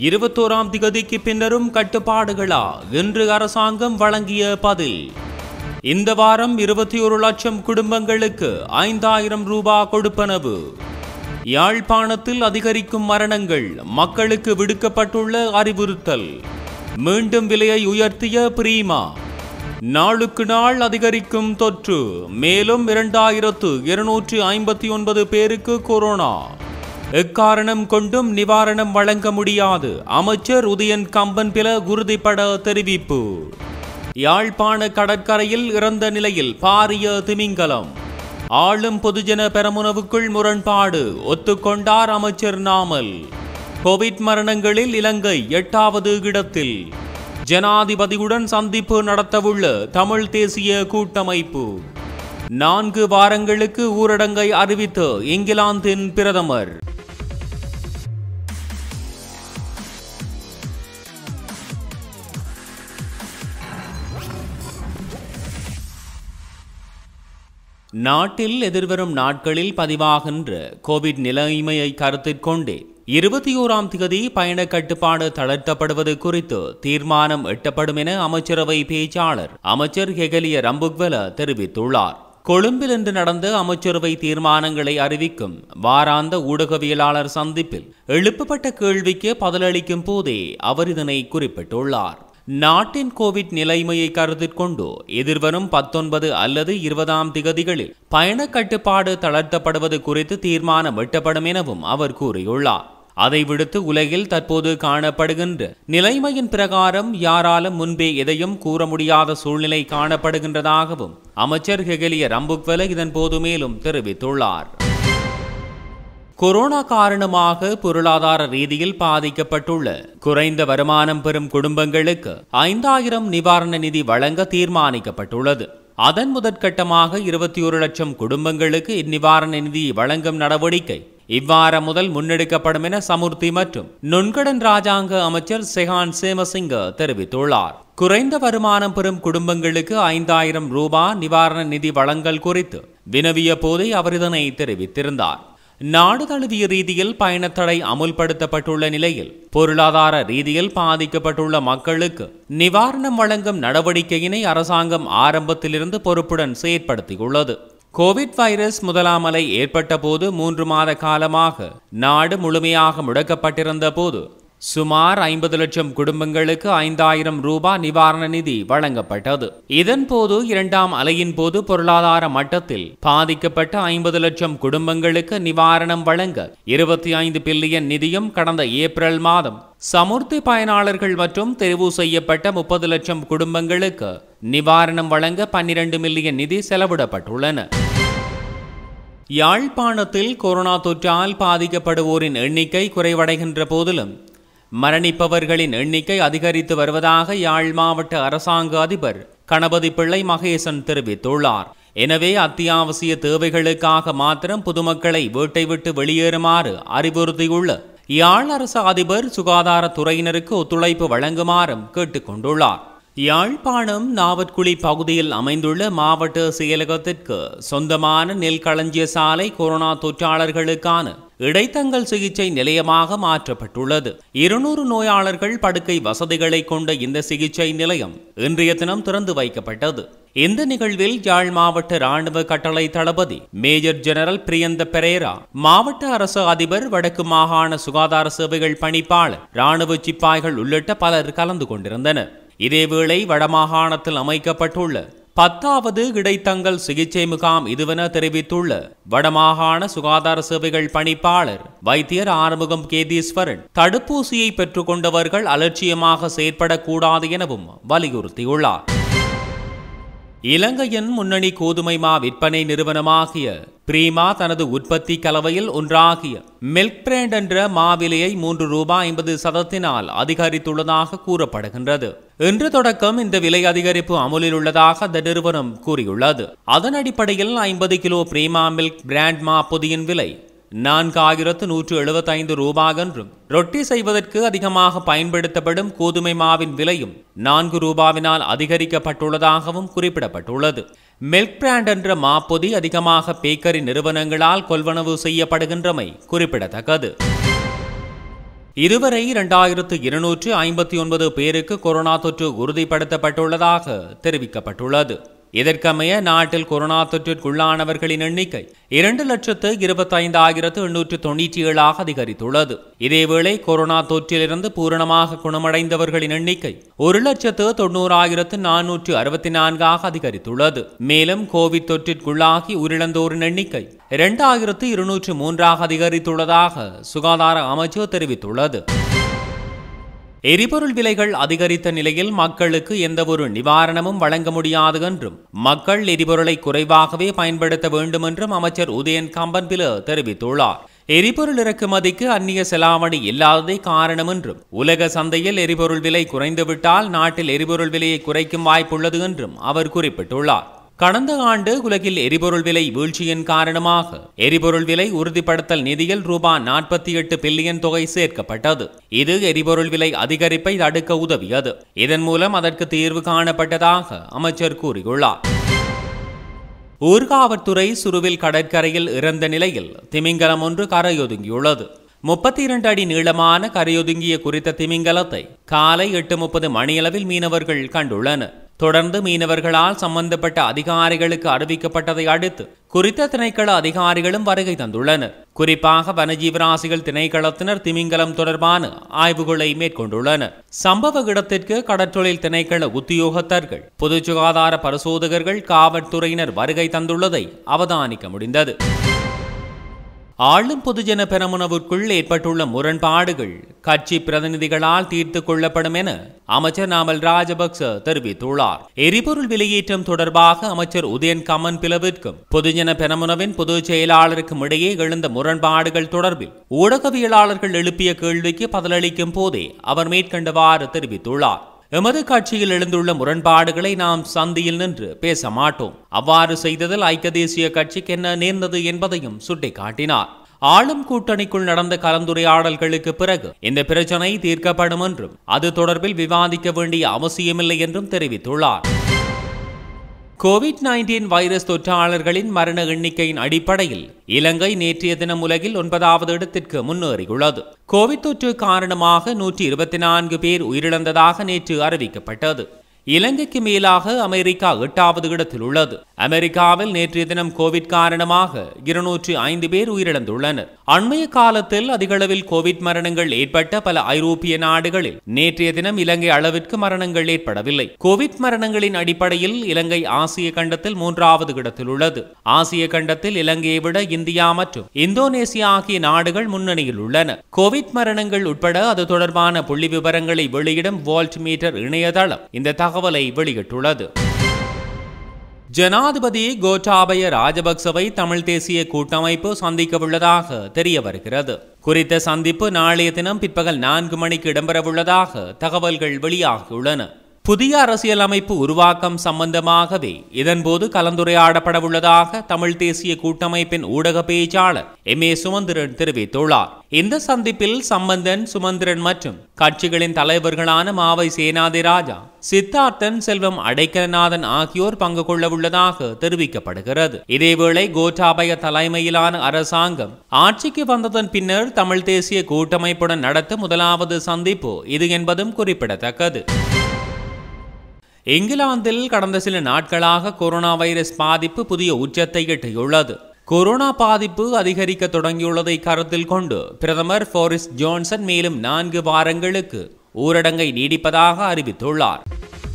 இருபத்தோராம் திகதிக்கு பின்னரும் கட்டுப்பாடுகளா இன்று அரசாங்கம் வழங்கிய பதில் இந்த வாரம் இருபத்தி ஒரு லட்சம் குடும்பங்களுக்கு ஐந்தாயிரம் ரூபாய் கொடுப்பனவு யாழ்ப்பாணத்தில் அதிகரிக்கும் மரணங்கள் மக்களுக்கு விடுக்கப்பட்டுள்ள அறிவுறுத்தல் மீண்டும் விலையை உயர்த்திய பிரீமா நாளுக்கு நாள் அதிகரிக்கும் தொற்று மேலும் இரண்டாயிரத்து இருநூற்றி ஐம்பத்தி ஒன்பது பேருக்கு கொரோனா எக்காரணம் கொண்டும் நிவாரணம் வழங்க முடியாது அமைச்சர் உதயன் கம்பன்பில உறுதிப்பட தெரிவிப்பு யாழ்ப்பாண கடற்கரையில் இறந்த நிலையில் பாரிய திமிங்கலம் ஆளும் பொதுஜன பெரமுனவுக்குள் முரண்பாடு ஒத்துக்கொண்டார் அமைச்சர் நாமல் கோவிட் மரணங்களில் இலங்கை எட்டாவது இடத்தில் ஜனாதிபதியுடன் சந்திப்பு நடத்தவுள்ள தமிழ் தேசிய கூட்டமைப்பு நான்கு வாரங்களுக்கு ஊரடங்கை அறிவித்து இங்கிலாந்தின் பிரதமர் நாட்டில் எதிர்வரும் நாட்களில் பதிவாகின்ற கோவிட் நிலைமையை கருத்தில் கொண்டே இருபத்தி ஓராம் திகதி பயண கட்டுப்பாடு தளர்த்தப்படுவது குறித்து தீர்மானம் எட்டப்படும் என அமைச்சரவை பேச்சாளர் அமைச்சர் ஹெகலிய ரம்புக்வெல தெரிவித்துள்ளார் கொழும்பில் இன்று நடந்த அமைச்சரவை தீர்மானங்களை அறிவிக்கும் வாராந்த ஊடகவியலாளர் சந்திப்பில் எழுப்பப்பட்ட கேள்விக்கு பதிலளிக்கும் போதே அவர் இதனை குறிப்பிட்டுள்ளார் நாட்டின் கோவிட் நிலைமையை கருத்தில் கொண்டு எதிர்வரும் பத்தொன்பது அல்லது இருபதாம் திகதிகளில் பயண கட்டுப்பாடு தளர்த்தப்படுவது குறித்து தீர்மானம் எட்டப்படும் எனவும் அவர் கூறியுள்ளார் அதை விடுத்து உலகில் தற்போது காணப்படுகின்ற நிலைமையின் பிரகாரம் யாராலும் முன்பே எதையும் கூற முடியாத சூழ்நிலை காணப்படுகின்றதாகவும் அமைச்சர் ஹெகலிய ரம்புக்வெல இதன் போது மேலும் தெரிவித்துள்ளார் கொரோனா காரணமாக பொருளாதார ரீதியில் பாதிக்கப்பட்டுள்ள குறைந்த வருமானம் பெறும் குடும்பங்களுக்கு ஐந்தாயிரம் நிவாரண நிதி வழங்க தீர்மானிக்கப்பட்டுள்ளது அதன் முதற்கட்டமாக இருபத்தி ஒரு லட்சம் குடும்பங்களுக்கு இந்நிவாரண நிதி வழங்கும் நடவடிக்கை இவ்வாரம் முதல் முன்னெடுக்கப்படும் என சமுர்த்தி மற்றும் நுண்கடன் ராஜாங்க அமைச்சர் செஹான் சேமசிங்க தெரிவித்துள்ளார் குறைந்த வருமானம் பெறும் குடும்பங்களுக்கு ஐந்தாயிரம் ரூபாய் நிவாரண நிதி வழங்கல் குறித்து வினவிய போதே அவர் இதனை தெரிவித்திருந்தார் நாடு தழுவிய ரீதியில் பயணத்தடை அமுல்படுத்தப்பட்டுள்ள நிலையில் பொருளாதார ரீதியில் பாதிக்கப்பட்டுள்ள மக்களுக்கு நிவாரணம் வழங்கும் நடவடிக்கையினை அரசாங்கம் ஆரம்பத்திலிருந்து பொறுப்புடன் செயற்படுத்தியுள்ளது கோவிட் வைரஸ் முதலாம் அலை ஏற்பட்ட போது மூன்று மாத காலமாக நாடு முழுமையாக முடக்கப்பட்டிருந்த போது சுமார் ஐம்பது லட்சம் குடும்பங்களுக்கு ஐந்தாயிரம் ரூபாய் நிவாரண நிதி வழங்கப்பட்டது இதன் போது இரண்டாம் அலையின் போது பொருளாதார மட்டத்தில் பாதிக்கப்பட்ட ஐம்பது லட்சம் குடும்பங்களுக்கு நிவாரணம் வழங்க இருபத்தி ஐந்து பில்லியன் நிதியும் கடந்த ஏப்ரல் மாதம் சமுர்த்தி பயனாளர்கள் மற்றும் தெரிவு செய்யப்பட்ட முப்பது லட்சம் குடும்பங்களுக்கு நிவாரணம் வழங்க பன்னிரண்டு மில்லியன் நிதி செலவிடப்பட்டுள்ளன யாழ்ப்பாணத்தில் கொரோனா தொற்றால் பாதிக்கப்படுவோரின் எண்ணிக்கை குறைவடைகின்ற போதிலும் மரணிப்பவர்களின் எண்ணிக்கை அதிகரித்து வருவதாக யாழ் மாவட்ட அரசாங்க அதிபர் கணபதி பிள்ளை மகேசன் தெரிவித்துள்ளார் எனவே அத்தியாவசிய தேவைகளுக்காக மாத்திரம் பொதுமக்களை வீட்டை விட்டு வெளியேறுமாறு அறிவுறுத்தியுள்ள யாழ் அரசு அதிபர் சுகாதாரத்துறையினருக்கு ஒத்துழைப்பு வழங்குமாறும் கேட்டுக்கொண்டுள்ளார் யாழ்ப்பாணம் நாவற்குழி பகுதியில் அமைந்துள்ள மாவட்ட செயலகத்திற்கு சொந்தமான நெல் களஞ்சிய சாலை கொரோனா தொற்றாளர்களுக்கான இடைத்தங்கல் சிகிச்சை நிலையமாக மாற்றப்பட்டுள்ளது இருநூறு நோயாளர்கள் படுக்கை வசதிகளை கொண்ட இந்த சிகிச்சை நிலையம் இன்றைய தினம் திறந்து வைக்கப்பட்டது இந்த நிகழ்வில் யாழ் மாவட்ட ராணுவ கட்டளை தளபதி மேஜர் ஜெனரல் பிரியந்த பெரேரா மாவட்ட அரசு அதிபர் வடக்கு மாகாண சுகாதார சேவைகள் பணிப்பாளர் ராணுவ சிப்பாய்கள் உள்ளிட்ட பலர் கலந்து கொண்டிருந்தனர் இதேவேளை வடமாகாணத்தில் அமைக்கப்பட்டுள்ள பத்தாவது இடைத்தங்கல் சிகிச்சை முகாம் இதுவென தெரிவித்துள்ள வடமாகாண சுகாதார சேவைகள் பணிப்பாளர் வைத்தியர் ஆறுமுகம் கேதீஸ்வரன் தடுப்பூசியை பெற்றுக்கொண்டவர்கள் அலட்சியமாக செயற்படக்கூடாது எனவும் வலியுறுத்தியுள்ளார் இலங்கையின் முன்னணி கோதுமை மா விற்பனை நிறுவனமாகிய பிரீமா தனது உற்பத்தி கலவையில் ஒன்றாகிய மில்க் பிராண்ட் என்ற மாவிலையை மூன்று ரூபாய் ஐம்பது சதத்தினால் அதிகரித்துள்ளதாக கூறப்படுகின்றது இன்று தொடக்கம் இந்த விலை அதிகரிப்பு அமுலில் உள்ளதாக அந்த நிறுவனம் கூறியுள்ளது அதன் அடிப்படையில் ஐம்பது கிலோ பிரீமா மில்க் பிராண்ட் மா பொதியின் விலை நான்காயிரத்து நூற்று எழுபத்தைந்து ரூபாய் என்றும் ரொட்டி செய்வதற்கு அதிகமாக பயன்படுத்தப்படும் கோதுமை மாவின் விலையும் நான்கு ரூபாவினால் அதிகரிக்கப்பட்டுள்ளதாகவும் குறிப்பிடப்பட்டுள்ளது மில்க் பிராண்ட் என்ற மாப்பொதி அதிகமாக பேக்கரி நிறுவனங்களால் கொள்வனவு செய்யப்படுகின்றமை குறிப்பிடத்தக்கது இதுவரை இரண்டாயிரத்து இருநூற்று ஐம்பத்தி ஒன்பது பேருக்கு கொரோனா தொற்று உறுதிப்படுத்தப்பட்டுள்ளதாக தெரிவிக்கப்பட்டுள்ளது இதற்கமைய நாட்டில் கொரோனா தொற்றிற்குள்ளானவர்களின் எண்ணிக்கை இரண்டு லட்சத்து இருபத்தைந்தாயிரத்து எண்ணூற்று தொண்ணூற்றி ஏழாக அதிகரித்துள்ளது இதேவேளை கொரோனா தொற்றிலிருந்து பூரணமாக குணமடைந்தவர்களின் எண்ணிக்கை ஒரு லட்சத்து தொண்ணூறாயிரத்து நானூற்று அறுபத்தி நான்காக அதிகரித்துள்ளது மேலும் கோவிட் தொற்றிற்குள்ளாகி உயிரிழந்தோரின் எண்ணிக்கை இரண்டாயிரத்து இருநூற்று மூன்றாக அதிகரித்துள்ளதாக சுகாதார அமைச்சு தெரிவித்துள்ளது எரிபொருள் விலைகள் அதிகரித்த நிலையில் மக்களுக்கு எந்தவொரு நிவாரணமும் வழங்க முடியாது என்றும் மக்கள் எரிபொருளை குறைவாகவே பயன்படுத்த வேண்டும் என்றும் அமைச்சர் உதயன் கம்பன்பில தெரிவித்துள்ளார் எரிபொருள் இறக்குமதிக்கு அந்நிய செலாவணி இல்லாததே காரணம் என்றும் உலக சந்தையில் எரிபொருள் விலை குறைந்துவிட்டால் நாட்டில் எரிபொருள் விலையை குறைக்கும் வாய்ப்புள்ளது என்றும் அவர் குறிப்பிட்டுள்ளார் கடந்த ஆண்டு உலகில் எரிபொருள் விலை வீழ்ச்சியின் காரணமாக எரிபொருள் விலை உறுதிப்படுத்தல் நிதியில் ரூபாய் நாற்பத்தி எட்டு பில்லியன் தொகை சேர்க்கப்பட்டது இது எரிபொருள் விலை அதிகரிப்பை தடுக்க உதவியது இதன் மூலம் அதற்கு தீர்வு காணப்பட்டதாக அமைச்சர் கூறியுள்ளார் ஊர்காவற்துறை சுருவில் கடற்கரையில் இறந்த நிலையில் திமிங்கலம் ஒன்று கரையொதுங்கியுள்ளது முப்பத்தி இரண்டு அடி நீளமான கரையொதுங்கிய குறித்த திமிங்கலத்தை காலை எட்டு முப்பது மணியளவில் மீனவர்கள் கண்டுள்ளனர் தொடர்ந்து மீனவர்களால் சம்பந்தப்பட்ட அதிகாரிகளுக்கு அறிவிக்கப்பட்டதை அடுத்து குறித்த திணைக்கள அதிகாரிகளும் வருகை தந்துள்ளனர் குறிப்பாக வனஜீவராசிகள் திணைக்களத்தினர் திமிங்கலம் தொடர்பான ஆய்வுகளை மேற்கொண்டுள்ளனர் சம்பவ இடத்திற்கு கடற்றொழில் திணைக்கள உத்தியோகத்தர்கள் பொது சுகாதார பரிசோதகர்கள் காவல்துறையினர் வருகை தந்துள்ளதை அவதானிக்க முடிந்தது ஆளும் பொதுஜன பெரமுனவுக்குள் ஏற்பட்டுள்ள முரண்பாடுகள் கட்சி பிரதிநிதிகளால் தீர்த்து கொள்ளப்படும் என அமைச்சர் நாமல் ராஜபக்ச தெரிவித்துள்ளார் எரிபொருள் விலையேற்றம் தொடர்பாக அமைச்சர் உதயன் கமன் பிளவிற்கும் பொதுஜன பெரமுனவின் பொதுச் செயலாளருக்கும் இடையே எழுந்த முரண்பாடுகள் தொடர்பில் ஊடகவியலாளர்கள் எழுப்பிய கேள்விக்கு பதிலளிக்கும் போதே அவர் மேற்கண்டவாறு தெரிவித்துள்ளார் எமது கட்சியில் எழுந்துள்ள முரண்பாடுகளை நாம் சந்தியில் நின்று பேச மாட்டோம் அவ்வாறு செய்ததில் ஐக்கிய தேசிய கட்சிக்கு என்ன நேர்ந்தது என்பதையும் சுட்டிக்காட்டினார் ஆளும் கூட்டணிக்குள் நடந்த கலந்துரையாடல்களுக்கு பிறகு இந்த பிரச்சனை தீர்க்கப்படும் என்றும் அது தொடர்பில் விவாதிக்க வேண்டிய அவசியமில்லை என்றும் தெரிவித்துள்ளார் கோவிட் நைன்டீன் வைரஸ் தொற்றாளர்களின் மரண எண்ணிக்கையின் அடிப்படையில் இலங்கை நேற்றைய தினம் உலகில் ஒன்பதாவது இடத்திற்கு முன்னேறியுள்ளது கோவிட் தொற்று காரணமாக நூற்றி இருபத்தி நான்கு பேர் உயிரிழந்ததாக நேற்று அறிவிக்கப்பட்டது இலங்கைக்கு மேலாக அமெரிக்கா எட்டாவது இடத்தில் உள்ளது அமெரிக்காவில் நேற்றைய தினம் கோவிட் காரணமாக இருநூற்று ஐந்து பேர் உயிரிழந்துள்ளனர் அண்மைய காலத்தில் அதிகளவில் கோவிட் மரணங்கள் ஏற்பட்ட பல ஐரோப்பிய நாடுகளில் நேற்றைய தினம் இலங்கை அளவிற்கு மரணங்கள் ஏற்படவில்லை கோவிட் மரணங்களின் அடிப்படையில் இலங்கை ஆசிய கண்டத்தில் மூன்றாவது இடத்தில் உள்ளது ஆசிய கண்டத்தில் இலங்கையை விட இந்தியா மற்றும் இந்தோனேசியா ஆகிய நாடுகள் முன்னணியில் உள்ளன கோவிட் மரணங்கள் உட்பட அது தொடர்பான புள்ளி விவரங்களை வெளியிடும் வால்ட் மீட்டர் இணையதளம் இந்த தகவலை வெளியிட்டுள்ளது ஜனாதிபதி கோட்டாபய ராஜபக்சவை தமிழ் தேசிய கூட்டமைப்பு சந்திக்கவுள்ளதாக தெரிய வருகிறது குறித்த சந்திப்பு நாளைய தினம் பிற்பகல் நான்கு மணிக்கு இடம்பெறவுள்ளதாக தகவல்கள் வெளியாகியுள்ளன புதிய அரசியல் அமைப்பு உருவாக்கம் சம்பந்தமாகவே இதன்போது கலந்துரையாடப்படவுள்ளதாக தமிழ் தேசிய கூட்டமைப்பின் ஊடக பேச்சாளர் எம் ஏ சுமந்திரன் தெரிவித்துள்ளார் இந்த சந்திப்பில் சம்பந்தன் சுமந்திரன் மற்றும் கட்சிகளின் தலைவர்களான மாவை சேனாதிராஜா சித்தார்த்தன் செல்வம் அடைக்கலநாதன் ஆகியோர் பங்கு கொள்ளவுள்ளதாக தெரிவிக்கப்படுகிறது இதேவேளை கோட்டாபய தலைமையிலான அரசாங்கம் ஆட்சிக்கு வந்ததன் பின்னர் தமிழ் தேசிய கூட்டமைப்புடன் நடத்தும் முதலாவது சந்திப்பு இது என்பதும் குறிப்பிடத்தக்கது இங்கிலாந்தில் கடந்த சில நாட்களாக கொரோனா வைரஸ் பாதிப்பு புதிய உச்சத்தை எட்டியுள்ளது கொரோனா பாதிப்பு அதிகரிக்க தொடங்கியுள்ளதை கருத்தில் கொண்டு பிரதமர் போரிஸ் ஜான்சன் மேலும் நான்கு வாரங்களுக்கு ஊரடங்கை நீடிப்பதாக அறிவித்துள்ளார்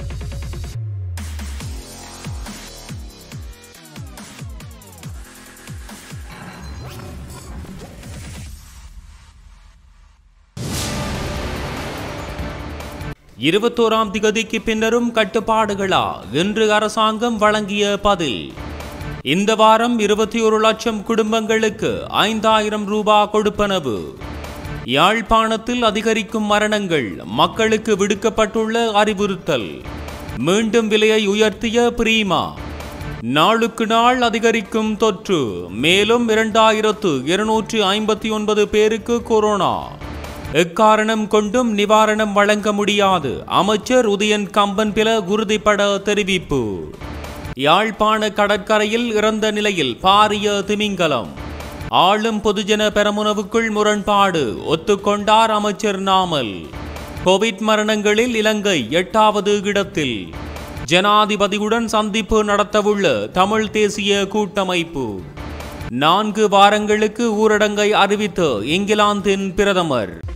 இருபத்தோராம் திகதிக்கு பின்னரும் கட்டுப்பாடுகளா என்று அரசாங்கம் வழங்கிய பதில் இந்த வாரம் இருபத்தி ஒரு லட்சம் குடும்பங்களுக்கு ஐந்தாயிரம் ரூபாய் கொடுப்பனவு யாழ்ப்பாணத்தில் அதிகரிக்கும் மரணங்கள் மக்களுக்கு விடுக்கப்பட்டுள்ள அறிவுறுத்தல் மீண்டும் விலையை உயர்த்திய பிரீமா நாளுக்கு நாள் அதிகரிக்கும் தொற்று மேலும் இரண்டாயிரத்து இருநூற்று ஐம்பத்தி ஒன்பது பேருக்கு கொரோனா எக்காரணம் கொண்டும் நிவாரணம் வழங்க முடியாது அமைச்சர் உதயன் கம்பன் பில உறுதிப்பட தெரிவிப்பு யாழ்ப்பாண கடற்கரையில் இறந்த நிலையில் பாரிய திமிங்கலம் ஆளும் பொதுஜன பெரமுனவுக்குள் முரண்பாடு ஒத்துக்கொண்டார் அமைச்சர் நாமல் கோவிட் மரணங்களில் இலங்கை எட்டாவது இடத்தில் ஜனாதிபதியுடன் சந்திப்பு நடத்தவுள்ள தமிழ் தேசிய கூட்டமைப்பு நான்கு வாரங்களுக்கு ஊரடங்கை அறிவித்து இங்கிலாந்தின் பிரதமர்